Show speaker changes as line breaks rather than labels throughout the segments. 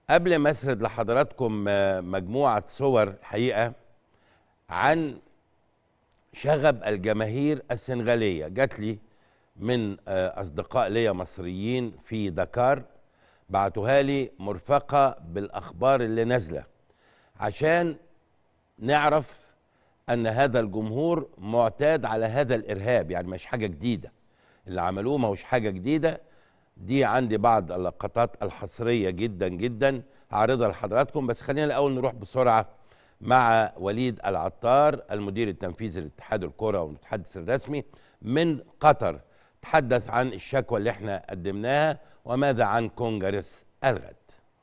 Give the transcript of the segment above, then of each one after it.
قبل ما اسرد لحضراتكم آه، مجموعه صور الحقيقه عن شغب الجماهير السنغاليه جات لي من آه، اصدقاء ليا مصريين في دكار بعتوها لي مرفقه بالاخبار اللي نازله عشان نعرف ان هذا الجمهور معتاد على هذا الارهاب يعني مش حاجه جديده اللي عملوه ما هوش حاجه جديده دي عندي بعض اللقطات الحصريه جدا جدا هعرضها لحضراتكم بس خلينا الاول نروح بسرعه مع وليد العطار المدير التنفيذي لاتحاد الكره والمتحدث الرسمي من قطر تحدث عن الشكوى اللي احنا قدمناها وماذا عن كونجرس الغد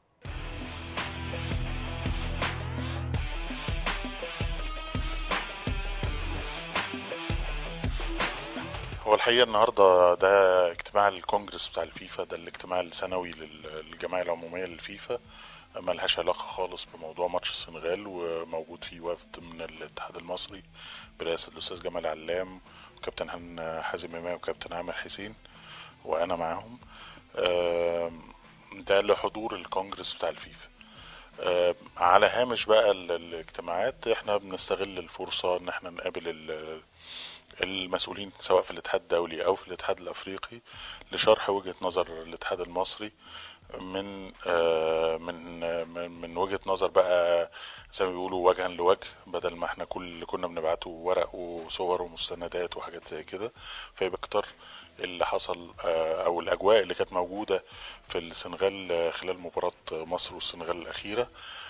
هو الحقيقة النهاردة ده اجتماع الكونجرس بتاع الفيفا ده الاجتماع السنوي لل- للجمعية العمومية للفيفا ملهاش علاقة خالص بموضوع ماتش السنغال وموجود فيه وفد من الاتحاد المصري برئاسة الأستاذ جمال علام وكابتن هن- حازم إمام وكابتن عامر حسين وأنا معاهم آم، ده لحضور الكونجرس بتاع الفيفا آم، على هامش بقى ال- الاجتماعات احنا بنستغل الفرصة ان احنا نقابل ال- المسؤولين سواء في الاتحاد الدولي او في الاتحاد الافريقي لشرح وجهة نظر الاتحاد المصري من آه، من آه، من من وجهة نظر بقى زي ما بيقولوا وجها لوجه بدل ما احنا كل اللي كنا بنبعته ورق وصور ومستندات وحاجات زي كده فيبقى اكتر اللي حصل آه، او الاجواء اللي كانت موجودة في السنغال آه، خلال مباراة مصر والسنغال الاخيرة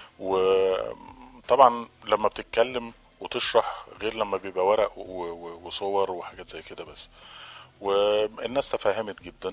وطبعا لما بتتكلم وتشرح غير لما بيبقى ورق و- و- وصور وحاجات زي كده بس والناس تفهمت جدا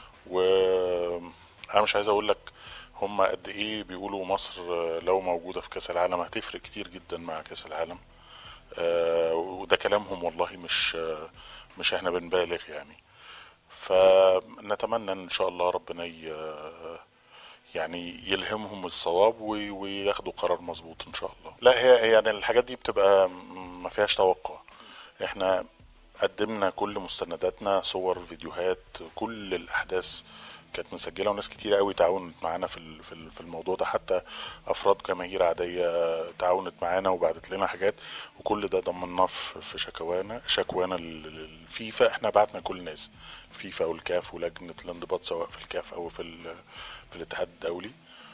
وانا مش عايز اقول لك هم قد ايه بيقولوا مصر لو موجودة في كأس العالم هتفرق كتير جدا مع كأس العالم آه، وده كلامهم والله مش مش احنا بنبالغ يعني فنتمنى ان شاء الله ربنا ي- يعني يلهمهم الصواب وي- وياخدوا قرار مظبوط ان شاء الله لا هي هي يعني الحاجات دي بتبقى م- ما فيهاش توقع احنا قدمنا كل مستنداتنا صور فيديوهات كل الاحداث كانت مسجله وناس كتير قوي تعاونت معانا في ال- في ال- في الموضوع ده حتى افراد جماهير عاديه تعاونت معانا وبعتت لنا حاجات وكل ده ضمناه في في شكوانا شكوانا لل- للفيفا احنا بعتنا كل الناس الفيفا والكاف ولجنه الانضباط سواء في الكاف او في ال- في الاتحاد الدولي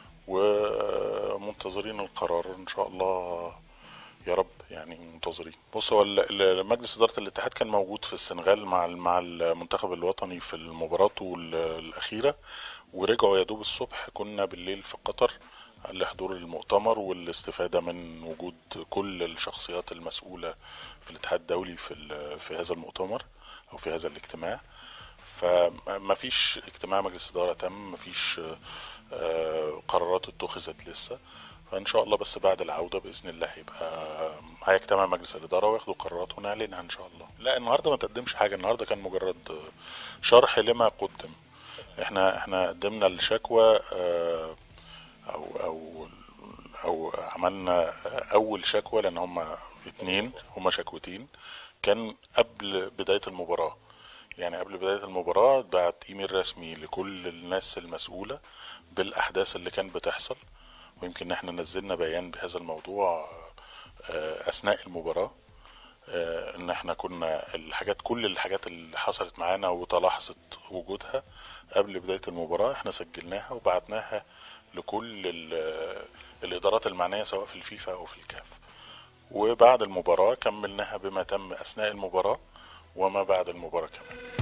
ومنتظرين القرار ان شاء الله يا رب يعني منتظرين بص هو ال- ال- مجلس اداره الاتحاد كان موجود في السنغال مع ال- مع المنتخب الوطني في المباراه ال- الاخيره ورجعوا يا دوب الصبح كنا بالليل في قطر لحضور المؤتمر والاستفاده من وجود كل الشخصيات المسؤوله في الاتحاد الدولي في ال- في هذا المؤتمر او في هذا الاجتماع فما فيش اجتماع مجلس اداره تم ما فيش آه، قرارات اتخذت لسه فان شاء الله بس بعد العوده باذن الله هيبقى هيجتمع مجلس الاداره وياخدوا قرارات ونعلنها ان شاء الله لا النهارده ما تقدمش حاجه النهارده كان مجرد آه، شرح لما قدم احنا احنا قدمنا الشكوى آه، او او او عملنا اول شكوى لان هم اتنين هم شكوتين كان قبل بدايه المباراه يعني قبل بدايه المباراه بعت ايميل رسمي لكل الناس المسؤوله بالاحداث اللي كانت بتحصل ويمكن احنا نزلنا بيان بهذا الموضوع آه، اثناء المباراه آه، ان احنا كنا الحاجات كل الحاجات اللي حصلت معانا وتلاحظت وجودها قبل بداية المباراة احنا سجلناها وبعتناها لكل ال- الادارات المعنية سواء في الفيفا او في الكاف وبعد المباراة كملناها بما تم اثناء المباراة وما بعد المباراة كمان